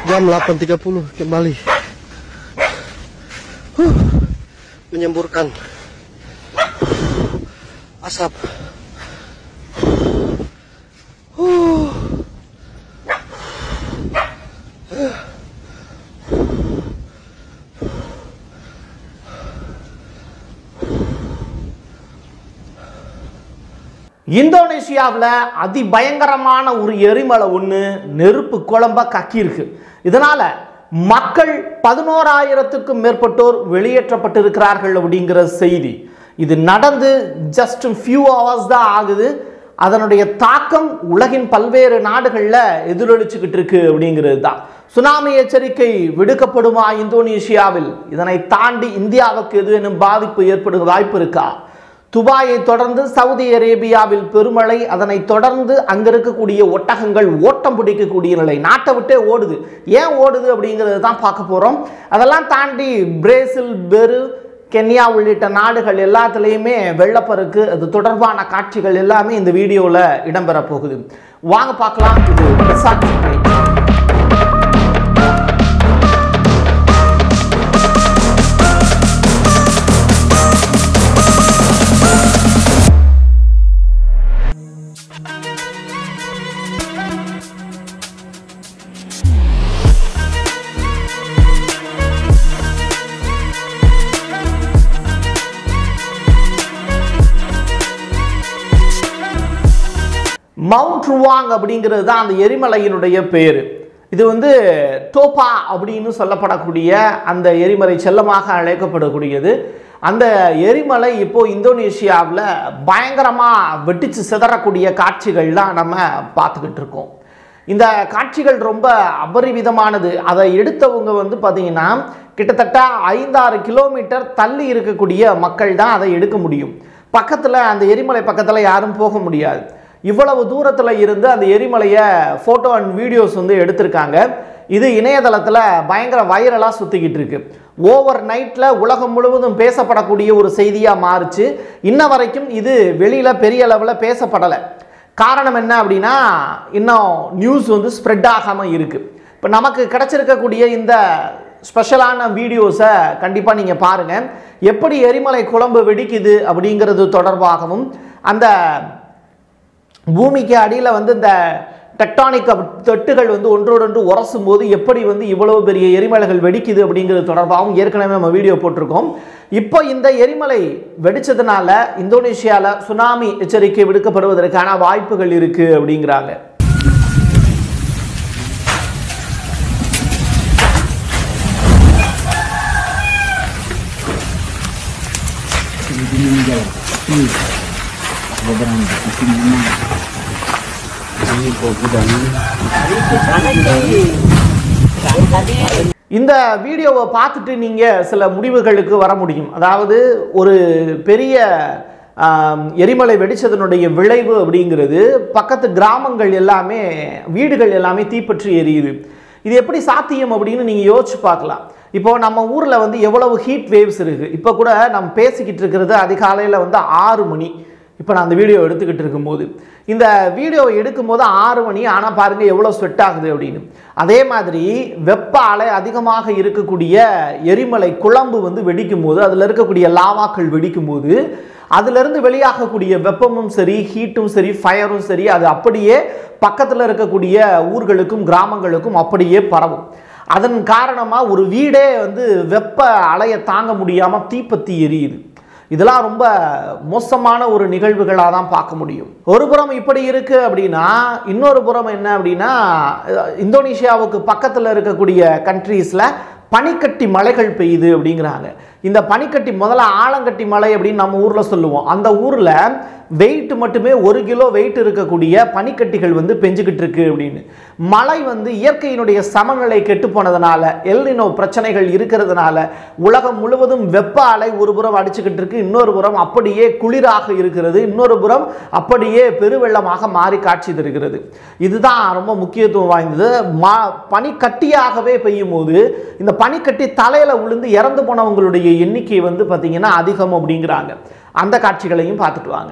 Jam 8.30 kembali Huh. Menyemburkan Asap Huh. இந்தோனேஷியாவில் அதிபயங்கரமான ஒரு எரிமலை ஒன்று நெருப்பு குழம்ப கக்கியிருக்கு இதனால மக்கள் பதினோராயிரத்துக்கும் மேற்பட்டோர் வெளியேற்றப்பட்டிருக்கிறார்கள் அப்படிங்கிற செய்தி இது நடந்து ஜஸ்ட் ஃபியூ ஹவர்ஸ் தான் ஆகுது அதனுடைய தாக்கம் உலகின் பல்வேறு நாடுகளில் எதிரொலிச்சுக்கிட்டு இருக்கு அப்படிங்கிறது தான் சுனாமி எச்சரிக்கை விடுக்கப்படுமா இந்தோனேஷியாவில் இதனை தாண்டி இந்தியாவுக்கு எதுவும் பாதிப்பு ஏற்படுக வாய்ப்பு இருக்கா துபாயை தொடர்ந்து சவுதி அரேபியாவில் பெருமழை அதனை தொடர்ந்து அங்க இருக்கக்கூடிய ஒட்டகங்கள் ஓட்டம் பிடிக்கக்கூடிய நிலை நாட்டை விட்டே ஓடுது ஏன் ஓடுது அப்படிங்கிறது தான் பார்க்க போறோம் அதெல்லாம் தாண்டி பிரேசில் பெரு கென்யா உள்ளிட்ட நாடுகள் எல்லாத்துலேயுமே வெள்ளப்பெருக்கு அது தொடர்பான காட்சிகள் எல்லாமே இந்த வீடியோவில் இடம்பெற போகுது வாங்க பார்க்கலாம் இது பிரசாத் சிக்னே. மவுண்ட் ருவாங் அப்படிங்கிறது தான் அந்த எரிமலையினுடைய பேர் இது வந்து டோப்பா அப்படின்னு சொல்லப்படக்கூடிய அந்த எரிமலை செல்லமாக அழைக்கப்படக்கூடியது அந்த எரிமலை இப்போ இந்தோனேஷியாவில் பயங்கரமாக வெட்டிச்சு சிதறக்கூடிய காட்சிகள்லாம் நம்ம பார்த்துக்கிட்டு இருக்கோம் இந்த காட்சிகள் ரொம்ப அபரிவிதமானது அதை எடுத்தவங்க வந்து பார்த்தீங்கன்னா கிட்டத்தட்ட ஐந்தாறு கிலோமீட்டர் தள்ளி இருக்கக்கூடிய மக்கள் தான் அதை எடுக்க முடியும் பக்கத்தில் அந்த எரிமலை பக்கத்தில் யாரும் போக முடியாது இவ்வளவு தூரத்தில் இருந்து அந்த எரிமலையை ஃபோட்டோ அண்ட் வீடியோஸ் வந்து எடுத்திருக்காங்க இது இணையதளத்தில் பயங்கர வைரலாக சுற்றிக்கிட்டு இருக்கு ஓவர் நைட்டில் உலகம் முழுவதும் பேசப்படக்கூடிய ஒரு செய்தியாக மாறுச்சு இன்ன வரைக்கும் இது வெளியில் பெரிய அளவில் பேசப்படலை காரணம் என்ன அப்படின்னா இன்னும் நியூஸ் வந்து ஸ்ப்ரெட் ஆகாமல் இருக்குது இப்போ நமக்கு கிடச்சிருக்கக்கூடிய இந்த ஸ்பெஷலான வீடியோஸை கண்டிப்பாக நீங்கள் பாருங்கள் எப்படி எரிமலை குழம்பு வெடிக்குது அப்படிங்கிறது தொடர்பாகவும் அந்த பூமிக்கு அடியில் வந்து இந்த டெக்டானிக் தொட்டுகள் வந்து ஒன்றோடொன்று உரசும் போது எப்படி வந்து இவ்வளவு பெரிய எரிமலைகள் வெடிக்குது அப்படிங்கிறது தொடர்பாகவும் ஏற்கனவே நம்ம வீடியோ போட்டிருக்கோம் இப்போ இந்த எரிமலை வெடிச்சதுனால இந்தோனேஷியாவில் சுனாமி எச்சரிக்கை விடுக்கப்படுவதற்கான வாய்ப்புகள் இருக்கு அப்படிங்கிறாங்க இந்த வீடியோவை பார்த்துட்டு நீங்கள் சில முடிவுகளுக்கு வர முடியும் அதாவது ஒரு பெரிய ஆம், எரிமலை வெடிச்சதனுடைய விளைவு அப்படிங்கிறது பக்கத்து கிராமங்கள் எல்லாமே வீடுகள் எல்லாமே தீப்பற்றி எரியுது இது எப்படி சாத்தியம் அப்படின்னு நீங்கள் யோசிச்சு பார்க்கலாம் இப்போ நம்ம ஊரில் வந்து எவ்வளவு ஹீட் வேவ்ஸ் இருக்குது இப்போ கூட நம்ம பேசிக்கிட்டு இருக்கிறது அதிகாலையில் வந்து ஆறு மணி இப்போ நான் அந்த வீடியோ எடுத்துக்கிட்டு இருக்கும்போது இந்த வீடியோ எடுக்கும்போது ஆறு மணி ஆனால் பாருங்கள் எவ்வளோ ஸ்வெட் ஆகுது அப்படின்னு அதே மாதிரி வெப்ப அலை அதிகமாக இருக்கக்கூடிய எரிமலை குழம்பு வந்து வெடிக்கும் போது அதில் இருக்கக்கூடிய லாவாக்கள் வெடிக்கும் போது அதிலிருந்து வெளியாகக்கூடிய வெப்பமும் சரி ஹீட்டும் சரி ஃபயரும் சரி அது அப்படியே பக்கத்தில் இருக்கக்கூடிய ஊர்களுக்கும் கிராமங்களுக்கும் அப்படியே பரவும் அதன் காரணமாக ஒரு வீடே வந்து வெப்ப அலையை தாங்க முடியாமல் தீப்பத்தி எரியுது இதெல்லாம் ரொம்ப மோசமான ஒரு நிகழ்வுகளாக தான் பார்க்க முடியும் ஒரு புறம் இப்படி இருக்கு அப்படின்னா இன்னொரு புறம் என்ன அப்படின்னா அஹ், இந்தோனேஷியாவுக்கு பக்கத்தில் இருக்கக்கூடிய கண்ட்ரீஸில் பனிக்கட்டி மலைகள் பெய்யுது அப்படிங்கிறாங்க இந்த பனிக்கட்டி முதல்ல ஆலங்கட்டி மலை அப்படின்னு நம்ம ஊரில் சொல்லுவோம் அந்த ஊரில் வெயிட் மட்டுமே ஒரு கிலோ வெயிட் இருக்கக்கூடிய பனிக்கட்டிகள் வந்து பெஞ்சுக்கிட்டு இருக்கு அப்படின்னு மழை வந்து இயற்கையினுடைய சமநிலை கெட்டு போனதுனால எல்னினோ பிரச்சனைகள் இருக்கிறதுனால உலகம் முழுவதும் வெப்ப அலை ஒரு புறம் அடிச்சுக்கிட்டு இருக்கு இன்னொரு புறம் அப்படியே குளிராக இருக்கிறது இன்னொரு புறம் அப்படியே பெருவெள்ளமாக மாறி காட்சி தருகிறது இதுதான் ரொம்ப முக்கியத்துவம் வாய்ந்தது மா பனிக்கட்டியாகவே பெய்யும் போது இந்த பனிக்கட்டி தலையில விழுந்து இறந்து போனவங்களுடைய எண்ணிக்கை வந்து பார்த்தீங்கன்னா அதிகம் அப்படிங்கிறாங்க அந்த காட்சிகளையும் பார்த்துட்டு வாங்க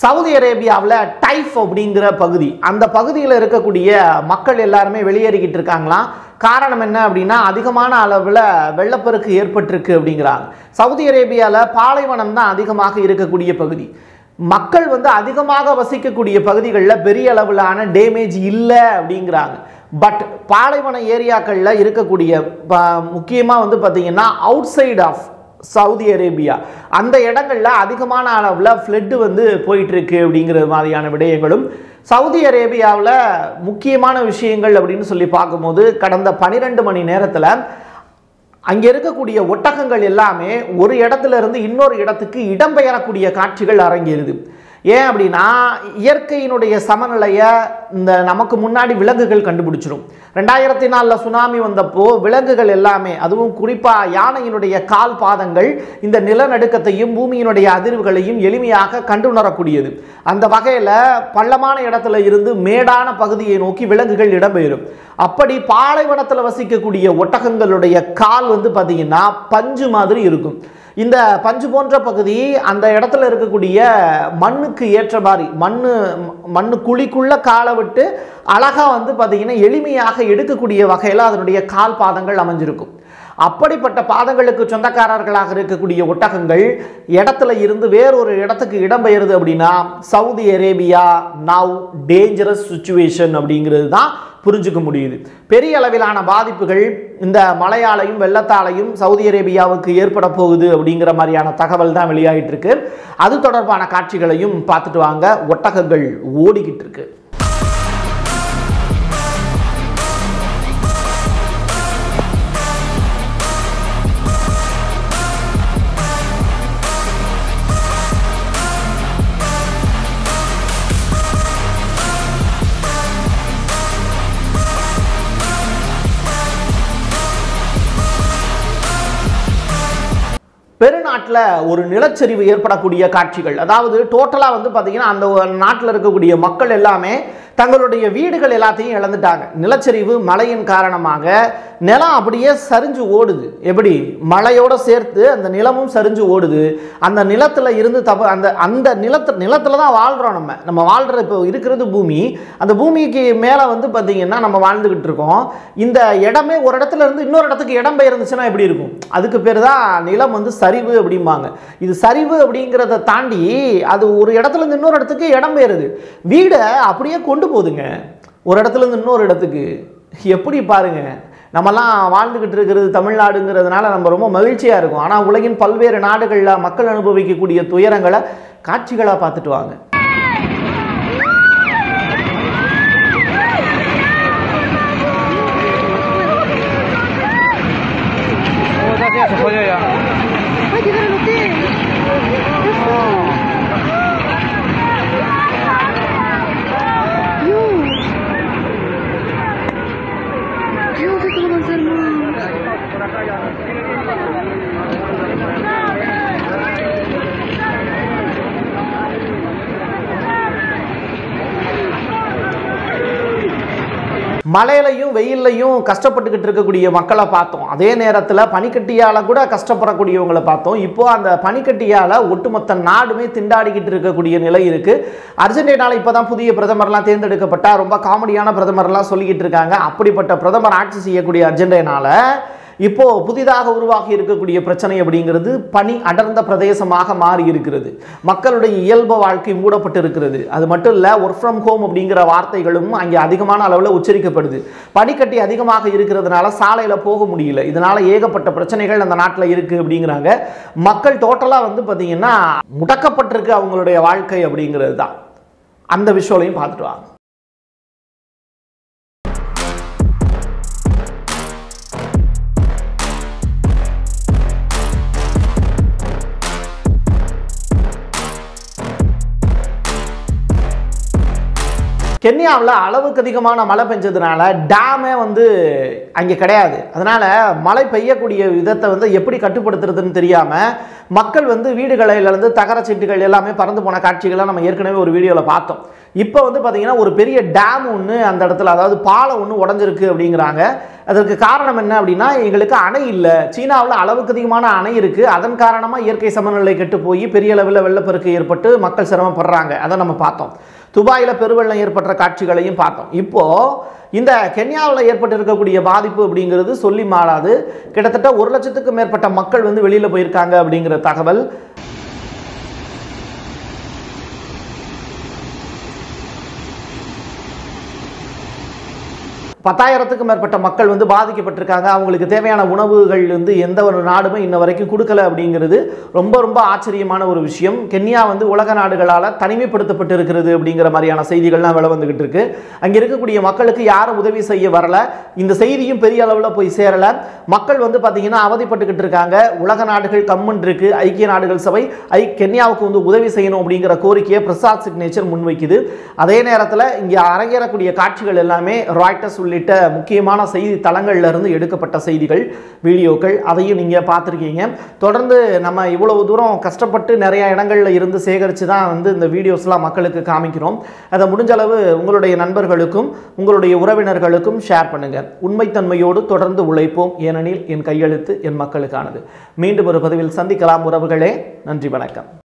சவுதி அரேபியாவில் டைஃப் அப்படிங்கிற பகுதி அந்த பகுதியில் இருக்கக்கூடிய மக்கள் எல்லாருமே வெளியேறிக்கிட்டு இருக்காங்களாம் காரணம் என்ன அப்படின்னா அதிகமான அளவில் வெள்ளப்பெருக்கு ஏற்பட்டிருக்கு அப்படிங்கிறாங்க சவுதி அரேபியாவில் பாலைவனம் தான் அதிகமாக இருக்கக்கூடிய பகுதி மக்கள் வந்து அதிகமாக வசிக்கக்கூடிய பகுதிகளில் பெரிய அளவிலான டேமேஜ் இல்லை அப்படிங்கிறாங்க பட் பாலைவன ஏரியாக்களில் இருக்கக்கூடிய முக்கியமாக வந்து பார்த்திங்கன்னா outside of Saudi Arabia அந்த இடங்கள்ல அதிகமான அளவில் ஃப்ளட்டு வந்து போயிட்டு இருக்கு அப்படிங்கிற மாதிரியான விடயங்களும் சவுதி அரேபியாவில் முக்கியமான விஷயங்கள் அப்படின்னு சொல்லி பார்க்கும்போது கடந்த பனிரெண்டு மணி நேரத்தில் அங்கே இருக்கக்கூடிய ஒட்டகங்கள் எல்லாமே ஒரு இடத்துல இருந்து இன்னொரு இடத்துக்கு இடம்பெயரக்கூடிய காட்சிகள் அரங்கேறுது ஏன் அப்படின்னா இயற்கையினுடைய சமநிலையை இந்த நமக்கு முன்னாடி விலங்குகள் கண்டுபிடிச்சிரும் ரெண்டாயிரத்தி நாலில் சுனாமி வந்தப்போ விலங்குகள் எல்லாமே அதுவும் குறிப்பாக யானையினுடைய கால் பாதங்கள் இந்த நிலநடுக்கத்தையும் பூமியினுடைய அதிர்வுகளையும் எளிமையாக கண்டுணரக்கூடியது அந்த வகையில் பள்ளமான இடத்துல இருந்து மேடான பகுதியை நோக்கி விலங்குகள் இடம்பெயரும் அப்படி பாலைவனத்தில் வசிக்கக்கூடிய ஒட்டகங்களுடைய கால் வந்து பார்த்தீங்கன்னா பஞ்சு மாதிரி இருக்கும் இந்த பஞ்சு போன்ற பகுதி அந்த இடத்துல இருக்கக்கூடிய மண்ணுக்கு ஏற்ற மாதிரி மண்ணு மண்ணு குழிக்குள்ள காலை விட்டு அழகா வந்து பார்த்தீங்கன்னா எளிமையாக எடுக்கக்கூடிய வகையில் அதனுடைய கால் பாதங்கள் அமைஞ்சிருக்கும் அப்படிப்பட்ட பாதங்களுக்கு சொந்தக்காரர்களாக இருக்கக்கூடிய ஒட்டகங்கள் இடத்துல இருந்து வேறொரு இடத்துக்கு இடம்பெயருது அப்படின்னா Saudi Arabia now dangerous situation அப்படிங்கிறது தான் புரிஞ்சுக்க முடியுது பெரிய அளவிலான பாதிப்புகள் இந்த மழையாலையும் வெள்ளத்தாலையும் சவுதி அரேபியாவுக்கு ஏற்பட போகுது அப்படிங்கிற மாதிரியான தகவல் தான் வெளியாகிட்டு இருக்கு அது தொடர்பான காட்சிகளையும் பார்த்துட்டு வாங்க ஒட்டகங்கள் ஓடிக்கிட்டு இருக்கு பெருநாட்டில் ஒரு நிலச்சரிவு ஏற்படக்கூடிய காட்சிகள் அதாவது டோட்டலாக வந்து பார்த்தீங்கன்னா அந்த நாட்டில் இருக்கக்கூடிய மக்கள் எல்லாமே தங்களுடைய வீடுகள் எல்லாத்தையும் இழந்துட்டாங்க நிலச்சரிவு மழையின் காரணமாக நிலம் அப்படியே சரிஞ்சு ஓடுது எப்படி மழையோட சேர்த்து அந்த நிலமும் சரிஞ்சு ஓடுது அந்த நிலத்தில் இருந்து தப்ப அந்த அந்த நிலத்து நிலத்தில் தான் வாழ்கிறோம் நம்ம நம்ம வாழ்கிற இப்போ இருக்கிறது பூமி அந்த பூமிக்கு மேலே வந்து பார்த்தீங்கன்னா நம்ம வாழ்ந்துக்கிட்டு இருக்கோம் இந்த இடமே ஒரு இடத்துல இருந்து இன்னொரு இடத்துக்கு இடம் பெயர்ந்துச்சுன்னா எப்படி இருக்கும் அதுக்கு பேர் தான் நிலம் வந்து சரிவு அப்படிம்பாங்க இது சரிவு அப்படிங்கிறத தாண்டி அது ஒரு இடத்துல இருந்து இன்னொரு இடத்துக்கு இடம் பெயருது வீடை அப்படியே கொண்டு போகுதுங்க ஒரு இடத்துல இருந்து இன்னொரு இடத்துக்கு எப்படி பாருங்க நம்மலாம் வாழ்ந்துக்கிட்டு இருக்கிறது தமிழ்நாடுங்கிறதுனால நம்ம ரொம்ப மகிழ்ச்சியாக இருக்கும் ஆனால் உலகின் பல்வேறு நாடுகளில் மக்கள் அனுபவிக்கக்கூடிய துயரங்களை காட்சிகளாக பார்த்துட்டு வாங்க Vai llegar al hotel. Dios. Dios, esto va a ser más. மழையிலையும் வெயில்லையும் கஷ்டப்பட்டுக்கிட்டு இருக்கக்கூடிய மக்களை பார்த்தோம் அதே நேரத்தில் பனிக்கட்டியால் கூட கஷ்டப்படக்கூடியவங்களை பார்த்தோம் இப்போ அந்த பனிக்கட்டியால் ஒட்டுமொத்த நாடுமே திண்டாடிக்கிட்டு இருக்கக்கூடிய நிலை இருக்குது அர்ஜென்டினால இப்போ தான் புதிய பிரதமர்லாம் தேர்ந்தெடுக்கப்பட்டா ரொம்ப காமெடியான பிரதமர்லாம் சொல்லிக்கிட்டு இருக்காங்க அப்படிப்பட்ட பிரதமர் ஆட்சி செய்யக்கூடிய அர்ஜென்டினால இப்போ புதிதாக உருவாகி இருக்கக்கூடிய பிரச்சனை அப்படிங்கிறது பனி அடர்ந்த பிரதேசமாக மாறி இருக்கிறது மக்களுடைய இயல்பு வாழ்க்கை மூடப்பட்டு இருக்கிறது அது மட்டும் இல்லை ஒர்க் ஃப்ரம் ஹோம் அப்படிங்கிற வார்த்தைகளும் அங்கே அதிகமான அளவில் உச்சரிக்கப்படுது பனிக்கட்டி அதிகமாக இருக்கிறதுனால சாலையில் போக முடியல இதனால ஏகப்பட்ட பிரச்சனைகள் அந்த நாட்டில் இருக்கு அப்படிங்கிறாங்க மக்கள் டோட்டலாக வந்து பார்த்தீங்கன்னா முடக்கப்பட்டிருக்கு அவங்களுடைய வாழ்க்கை அப்படிங்கிறது தான் அந்த விஷுவலையும் பார்த்துட்டு வாங்க கென்யாவில் அளவுக்கு அதிகமான மழை பெஞ்சதுனால டேமே வந்து அங்கே கிடையாது அதனால் மழை பெய்யக்கூடிய விதத்தை வந்து எப்படி கட்டுப்படுத்துறதுன்னு தெரியாமல் மக்கள் வந்து வீடுகளிலிருந்து தகர சீட்டுகள் எல்லாமே பறந்து போன காட்சிகளை நம்ம ஏற்கனவே ஒரு வீடியோவில் பார்த்தோம் இப்போ வந்து பார்த்தீங்கன்னா ஒரு பெரிய டேம் ஒன்று அந்த இடத்துல அதாவது பாலம் ஒன்று உடஞ்சிருக்கு அப்படிங்கிறாங்க அதற்கு காரணம் என்ன அப்படின்னா எங்களுக்கு அணை இல்லை சீனாவில் அளவுக்கு அதிகமான அணை இருக்குது அதன் காரணமாக இயற்கை சமநிலை கெட்டு போய் பெரிய அளவில் வெள்ளப்பெருக்கு ஏற்பட்டு மக்கள் சிரமப்படுறாங்க அதை நம்ம பார்த்தோம் துபாயில் பெருவெள்ளம் ஏற்பட்ட காட்சிகளையும் பார்த்தோம் இப்போ இந்த கென்யாவில் ஏற்பட்டிருக்கக்கூடிய பாதிப்பு அப்படிங்கிறது சொல்லி மாறாது கிட்டத்தட்ட ஒரு லட்சத்துக்கும் மேற்பட்ட மக்கள் வந்து வெளியில் போயிருக்காங்க அப்படிங்கிற தகவல் பத்தாயிரத்துக்கும் மேற்பட்ட மக்கள் வந்து பாதிக்கப்பட்டிருக்காங்க அவங்களுக்கு தேவையான உணவுகள் வந்து எந்த ஒரு நாடுமே இன்ன வரைக்கும் கொடுக்கல அப்படிங்கிறது ரொம்ப ரொம்ப ஆச்சரியமான ஒரு விஷயம் கென்யா வந்து உலக நாடுகளால் தனிமைப்படுத்தப்பட்டு இருக்கிறது அப்படிங்கிற மாதிரியான செய்திகள்லாம் வெளி வந்துகிட்டு இருக்கு அங்கே இருக்கக்கூடிய மக்களுக்கு யாரும் உதவி செய்ய வரல இந்த செய்தியும் பெரிய அளவில் போய் சேரல மக்கள் வந்து பார்த்தீங்கன்னா அவதிப்பட்டுக்கிட்டு இருக்காங்க உலக நாடுகள் கம்மன் இருக்கு ஐக்கிய நாடுகள் சபை ஐ கென்யாவுக்கு வந்து உதவி செய்யணும் அப்படிங்கிற கோரிக்கையை பிரசாத் சிக்னேச்சர் முன்வைக்குது அதே நேரத்தில் இங்கே அரங்கேறக்கூடிய காட்சிகள் எல்லாமே ராய்டர்ஸ் உள்ளிட்ட முக்கியமான செய்தி தளங்கள்ல இருந்து எடுக்கப்பட்ட செய்திகள் வீடியோக்கள் அதையும் நீங்கள் பார்த்துருக்கீங்க தொடர்ந்து நம்ம இவ்வளவு தூரம் கஷ்டப்பட்டு நிறைய இடங்கள்ல இருந்து சேகரித்து தான் வந்து இந்த வீடியோஸ்லாம் மக்களுக்கு காமிக்கிறோம் அதை முடிஞ்ச அளவு உங்களுடைய நண்பர்களுக்கும் உங்களுடைய உறவினர்களுக்கும் ஷேர் பண்ணுங்க உண்மைத்தன்மையோடு தொடர்ந்து உழைப்போம் ஏனெனில் என் கையெழுத்து என் மக்களுக்கானது மீண்டும் ஒரு பதிவில் சந்திக்கலாம் உறவுகளே நன்றி வணக்கம்